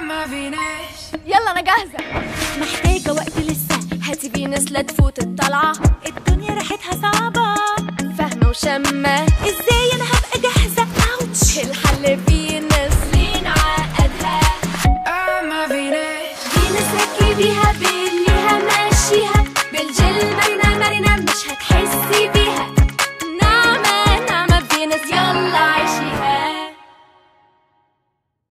ما فيناش يلا انا جاهزه محتاجة وقت لسه هاتي فينس لا تفوت الطلعه الدنيا ريحتها صعبة فاهمه وشامه ازاي